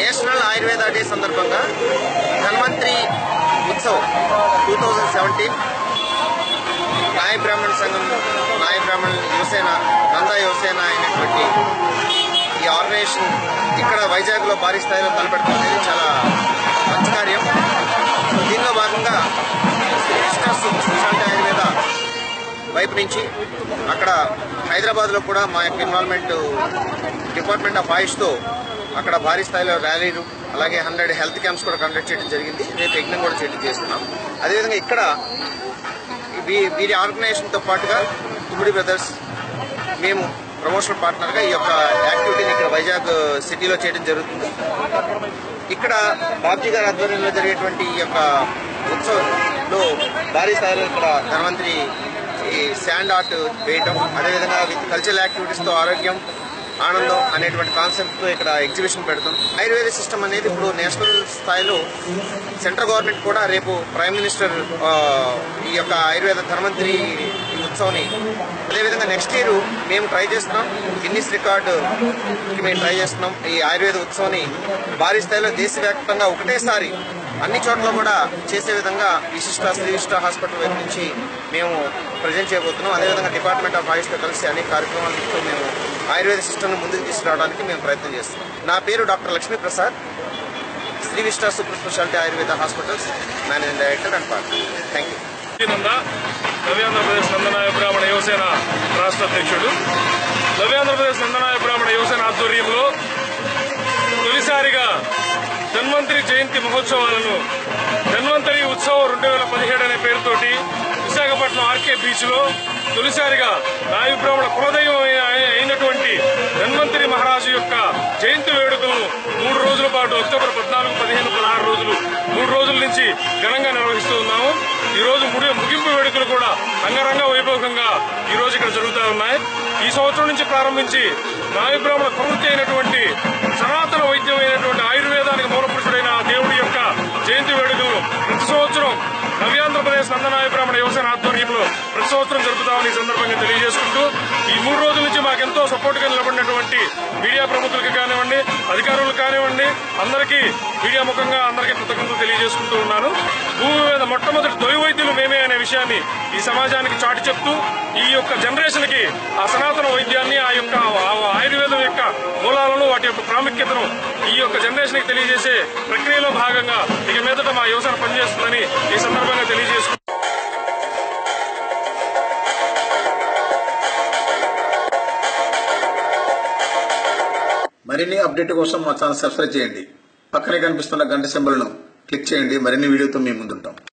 national Ayurveda day సందర్భంగా Dhanvantari Utsav two thousand seventeen నాయ బ్రాహ్మణ సంఘం నాయ బ్రాహ్మణ యువసేన నందా యువసేన అయినటువంటి ఈ ఆర్గనైజేషన్ ఇక్కడ వైజాగ్లో భారీ స్థాయిలో తలపెడుతుంది చాలా మంచి కార్యం సో దీనిలో భాగంగా శ్రీ కృష్ణ సూపర్ స్పెషాలిటీ ఆయుర్వేద వైపు నుంచి అక్కడ హైదరాబాద్లో కూడా మా యొక్క ఇన్వాల్వ్మెంట్ డిపార్ట్మెంట్ ఆఫ్ ఆయుష్తో అక్కడ భారీ స్థాయిలో ర్యాలీలు అలాగే హండ్రెడ్ హెల్త్ క్యాంప్స్ కూడా కండక్ట్ చేయడం జరిగింది రేపు యజ్ఞం కూడా చేయడం చేస్తున్నాం అదేవిధంగా ఇక్కడ వీ- వీరి ఆర్గనైజేషన్తో పాటుగా తుమ్మిడి బ్రదర్స్ మేము ప్రమోషనల్ పార్ట్నర్గా ఈ యొక్క యాక్టివిటీని ఇక్కడ వైజాగ్ సిటీలో చేయడం జరుగుతుంది ఇక్కడ బాబ్జీ గారి ఆధ్వర్యంలో జరిగేటువంటి ఈ యొక్క ఉత్సవంలో భారీ స్థాయిలో ఇక్కడ ధన్వంతరి ఈ శాండ్ ఆర్ట్ వేయటం అదేవిధంగా విత్ కల్చరల్ యాక్టివిటీస్తో ఆరోగ్యం ఆనందం అనేటువంటి కాన్సెప్ట్తో ఇక్కడ ఎగ్జిబిషన్ పెడతాం ఆయుర్వేద సిస్టమ్ అనేది ఇప్పుడు నేషనల్ స్థాయిలో సెంట్రల్ గవర్నమెంట్ కూడా రేపు ప్రైమ్ మినిస్టర్ ఆ, ఈ యొక్క ఆయుర్వేద ధన్వంతరి ఈ ఉత్సవాన్ని అదేవిధంగా నెక్స్ట్ ఇయర్ మేము ట్రై చేస్తున్నాం గిన్నిస్ రికార్డు మేము ట్రై చేస్తున్నాం ఈ ఆయుర్వేద ఉత్సవాన్ని భారీ స్థాయిలో దేశవ్యాప్తంగా ఒకటేసారి అన్ని చోట్ల కూడా చేసే విధంగా విశిష్ట శ్రీ విశిష్ట హాస్పిటల్ వైపు నుంచి మేము ప్రజెంట్ చేయబోతున్నాం అదేవిధంగా డిపార్ట్మెంట్ ఆఫ్ ఆయుష్తో కలిసి అనేక కార్యక్రమాలతో మేము ఆయుర్వేద సిస్టమ్ను ముందుకు తీసుకురావడానికి మేము ప్రయత్నం చేస్తున్నాం నా పేరు doctor Lakshmi Prasad Shri Vishishta super specialty Ayurveda hospitals managing director and partner thank you Nanda Navyandhrapradesh Nandanaya Brahmana Yuvasena రాష్ట్ర అధ్యక్షుడు నవ్యాంధ్రప్రదేశ్ నందనాయ బ్రాహ్మణ యువసేన ఆధ్వర్యంలో తొలిసారిగా ధన్వంతరి జయంతి మహోత్సవాలను ధన్వంతరి ఉత్సవం రెండు వేల పదిహేడు అనే పేరుతోటి విశాఖపట్నం ఆర్కే బీచ్ లో తొలిసారిగా నాయు బ్రాహ్మణ కులదైవం అయి- అయినటువంటి ధన్వంతరి మహారాజు యొక్క జయంతి వేడుకలను మూడు రోజుల పాటు అక్టోబర్ పద్నాలుగు పదిహేను పదహారు రోజులు మూడు రోజుల నుంచి ఘనంగా నిర్వహిస్తూ ఉన్నాము ఈ రోజు ముడి- ముగింపు వేడుకలు కూడా అంగరంగ వైభవంగా ఈ రోజు ఇక్కడ జరుగుతూ ఉన్నాయి ఈ సంవత్సరం నుంచి ప్రారంభించి నాయు బ్రాహ్మణ ప్రవృత్తి అయినటువంటి సనాతన వైద్యం అయినటువంటి ఆయుర్వేదానికి మూలపురుషుడైన ఆ దేవుడి యొక్క జయంతి వేడుకలను ప్రతి సంవత్సరం నవ్యాంధ్రప్రదేశ్ నందనాయ బ్రాహ్మణ యువసేన ఆధ్వర్యంలో ప్రతి సంవత్సరం జరుపుతామని ఈ సందర్భంగా తెలియజేసుకుంటూ ఈ మూడు రోజుల నుంచి మాకెంతో సపోర్ట్ గా నిలబడినటువంటి మీడియా ప్రముఖులకు కానివ్వండి అధికారులకు కానివ్వండి అందరికీ మీడియా ముఖంగా అందరికీ కృతజ్ఞతలు తెలియజేసుకుంటూ ఉన్నాను భూమి మీద మొట్టమొదటి తొలి వైద్యులు మేమే అనే విషయాన్ని ఈ సమాజానికి చాటి చెప్తూ ఈ యొక్క జనరేషన్ కి ఆ సనాతన వైద్యాన్ని ఆ యొక్క ఆ ఆయుర్వేదం యొక్క మూలాలను వాటి యొక్క ప్రాముఖ్యతను ఈ యొక్క జనరేషన్ కి తెలియజేసే ప్రక్రియలో భాగంగా ఇక మీదట మా యువసేన పనిచేస్తుందని ఈ సందర్భంగా తెలియజేసుకుంటూ మరిన్ని అప్డేట్ కోసం మా ఛానల్ సబ్స్క్రైబ్ చేయండి పక్కనే కనిపిస్తున్న గంట సింబల్ను క్లిక్ చేయండి మరిన్ని వీడియోతో మీ ముందుంటాం